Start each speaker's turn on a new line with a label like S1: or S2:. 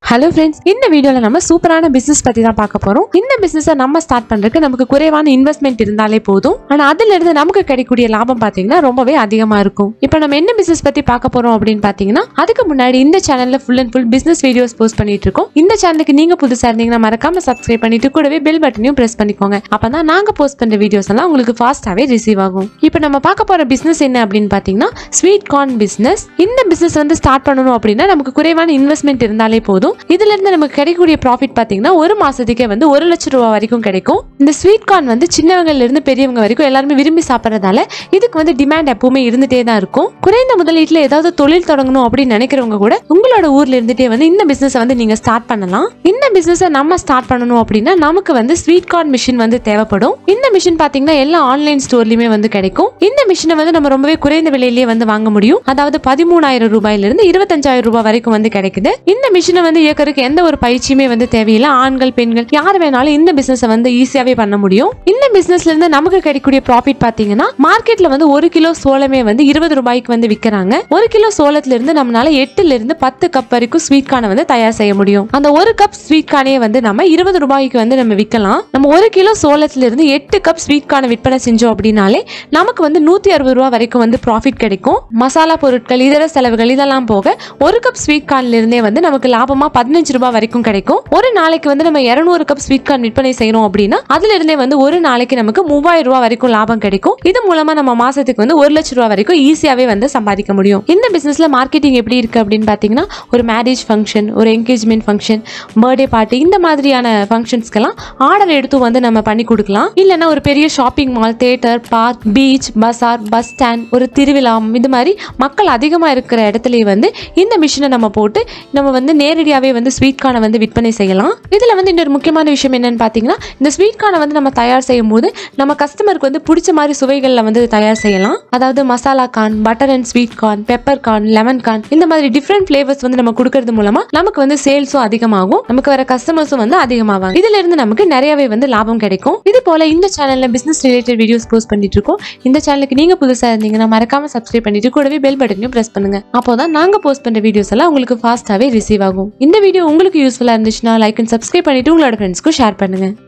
S1: hello friends இந்த வீடியோல நம்ம சூப்பரான பிசினஸ் பத்தி தான் பார்க்க போறோம் இந்த பிசினஸை நம்ம ஸ்டார்ட் பண்றதுக்கு நமக்கு குறைவான இன்வெஸ்ட்மெண்ட் இருந்தாலே போதும் ஆனா அதுல இருந்து நமக்கு கிடைக்கக்கூடிய லாபம் பாத்தீங்கன்னா ரொம்பவே அதிகமா இருக்கும் இப்போ நம்ம என்ன பிசினஸ் பத்தி பார்க்க போறோம் அப்படின்னு பாத்தீங்கன்னா அதுக்கு முன்னாடி இந்த சேனல்ல full and full business videos post பண்ணிட்டு இருக்கோம் இந்த சேனலுக்கு நீங்க புதுசா இருந்தீங்கன்னா மறக்காம சப்ஸ்கிரைப் பண்ணிட்டு கூடவே பெல் பட்டனையும் பிரஸ் பண்ணிக்கோங்க அப்பதான் நாங்க போஸ்ட் பண்ற வீடியோஸ் எல்லாம் உங்களுக்கு ஃபாஸ்டாவே ரிசீவ் ஆகும் இப்போ நம்ம பார்க்க போற பிசினஸ் என்ன அப்படின்னு பாத்தீங்கன்னா ஸ்வீட் கார்ன் பிசினஸ் இந்த பிசினஸ் வந்து ஸ்டார்ட் பண்ணணும் அப்படின்னா நமக்கு குறைவான இன்வெஸ்ட்மெண்ட் இருந்தாலே போதும் இதுல இருந்து நமக்கு கிடைக்கக்கூடிய ப்ராஃபிட் பாத்தீங்கன்னா ஒரு மாசத்துக்கே வந்து ஒரு லட்சம் ரூபாய் வரைக்கும் கிடைக்கும் இந்த ஸ்வீட் கார்ன் வந்து சின்னவங்கல இருந்து பெரியவங்க வரைக்கும் எல்லாருமே விரும்பி சாப்பிட்றதால இதுக்கு வந்து டிமாண்ட் எப்பவுமே இருந்துட்டே தான் இருக்கும் குறைந்த முதலீட்டுல ஏதாவது தொழில் தொடங்கணும் அப்படின்னு நினைக்கிறவங்க கூட உங்களோட ஊர்ல இருந்துட்டே வந்து இந்த பிசினஸ் வந்து நீங்க ஸ்டார்ட் பண்ணலாம் இந்த பிசினஸ் நம்ம ஸ்டார்ட் பண்ணணும் அப்படின்னா நமக்கு வந்து ஸ்வீட் கார்ன் மிஷின் வந்து தேவைப்படும் இந்த மிஷின் பாத்தீங்கன்னா எல்லா ஆன்லைன் ஸ்டோர்லயுமே வந்து கிடைக்கும் இந்த மிஷினை வந்து நம்ம ரொம்பவே குறைந்த விலையிலேயே வந்து வாங்க முடியும் அதாவது பதிமூணாயிரம் ரூபாயில இருந்து இருபத்தஞ்சாயிரம் ரூபாய் வரைக்கும் வந்து கிடைக்குது இந்த மிஷினை வந்து இயக்கறதுக்கு எந்த ஒரு பயிற்சியுமே வந்து தேவையில்லை ஆண்கள் பெண்கள் யார் வேணாலும் இந்த பிசினஸ் வந்து ஈஸியாவே பண்ண முடியும் இந்த பிசினஸ்ல இருந்து நமக்கு கிடைக்கக்கூடிய ப்ராஃபிட் பாத்தீங்கன்னா மார்க்கெட்ல வந்து ஒரு கிலோ சோளமே வந்து இருபது ரூபாய்க்கு வந்து விற்கிறாங்க ஒரு கிலோ சோளத்துல இருந்து நம்மளால எட்டுல இருந்து பத்து கப் வரைக்கும் ஸ்வீட் கார்னை வந்து தயார் செய்ய முடியும் அந்த ஒரு கப் ஸ்வீட் கார்னையே வந்து நம்ம இருபது ரூபாய்க்கு வந்து நம்ம விற்கலாம் நம்ம ஒரு கிலோ சோளத்துல இருந்து எட்டு கப் ஸ்வீட் கார்னை விற்பனை செஞ்சோம் அப்படின்னாலே நமக்கு வந்து நூத்தி அறுபது ரூபா வரைக்கும் வந்து ப்ராஃபிட் கிடைக்கும் மசாலா பொருட்கள் இதர செலவுகள் இதெல்லாம் போக ஒரு கப் ஸ்வீட் கார்ன்ல இருந்தே வந்து நமக்கு லாபமா பதினஞ்சு ரூபாய் வரைக்கும் கிடைக்கும் ஒரு நாளைக்கு வந்து நம்ம இருநூறு கப் ஸ்வீட் கார்ன் விற்பனை செய்யறோம் அப்படின்னா அதுல இருந்தே வந்து ஒரு நாளைக்கு நமக்கு மூவாயிரம் ரூபாய் வரைக்கும் லாபம் கிடைக்கும் இது மூலமா நம்ம மாசத்துக்கு வந்து ஒரு லட்சம் ரூபாய் வரைக்கும் ஈஸியாவே வந்து சம்பாதிக்க முடியும் இந்த பிசினஸ்ல மார்க்கெட்டிங் எப்படி இருக்கு அப்படின்னு பாத்தீங்கன்னா ஒரு மேரேஜ் ஃபங்க்ஷன் ஒரு என்கேஜ்மெண்ட் ஃபங்க்ஷன் பர்த்டே பார்ட்டி இந்த மாதிரியான ஃபங்க்ஷன்ஸ்க்கெல்லாம் ஆர்டர் எடுத்து வந்து நம்ம பண்ணி கொடுக்கலாம் இல்லைன்னா ஒரு பெரிய shopping mall theatre park beach பஸார் பஸ் ஸ்டாண்ட் ஒரு திருவிழா இது மாதிரி மக்கள் அதிகமாக இருக்கிற இடத்துலயே வந்து இந்த மிஷினை நம்ம போட்டு நம்ம வந்து நேரடியாகவே வந்து ஸ்வீட் கார்னை வந்து விற்பனை செய்யலாம் இதில் வந்து இன்னொரு முக்கியமான விஷயம் என்னன்னு பார்த்தீங்கன்னா இந்த ஸ்வீட் கார்னை வந்து நம்ம தயார் செய்யும் போது நம்ம கஸ்டமருக்கு வந்து பிடிச்ச மாதிரி சுவைகளில் வந்து தயார் செய்யலாம் அதாவது masala corn butter and sweet corn pepper corn lemon corn இந்த மாதிரி டிஃப்ரெண்ட் ஃபிளேவர்ஸ் வந்து நம்ம கொடுக்கறது மூலமா நமக்கு வந்து சேல்ஸும் அதிகமாகும் நமக்கு வர கஸ்டமர்ஸும் வந்து அதிகமாவாங்க இதுல இருந்து நமக்கு நிறையவே வந்து லாபம் கிடைக்கும் இது போல இந்த சேனல்ல பிசினஸ் ரிலேட்டட் வீடியோஸ் போஸ்ட் பண்ணிட்டு இருக்கோம் இந்த சேனலுக்கு நீங்க புதுசா இருந்தீங்கன்னா மறக்காம சப்ஸ்கிரைப் பண்ணிட்டு கூடவே பெல் பட்டனையும் பிரஸ் பண்ணுங்க அப்போதான் நாங்க போஸ்ட் பண்ற வீடியோஸ் எல்லாம் உங்களுக்கு ஃபாஸ்டாவே ரிசீவ் ஆகும் இந்த வீடியோ உங்களுக்கு யூஸ்ஃபுல்லா இருந்துச்சுன்னா லைக் அண்ட் சப்ஸ்கிரைப் பண்ணிட்டு உங்களோட ஃப்ரெண்ட்ஸ்க்கும் ஷேர் பண்ணுங்க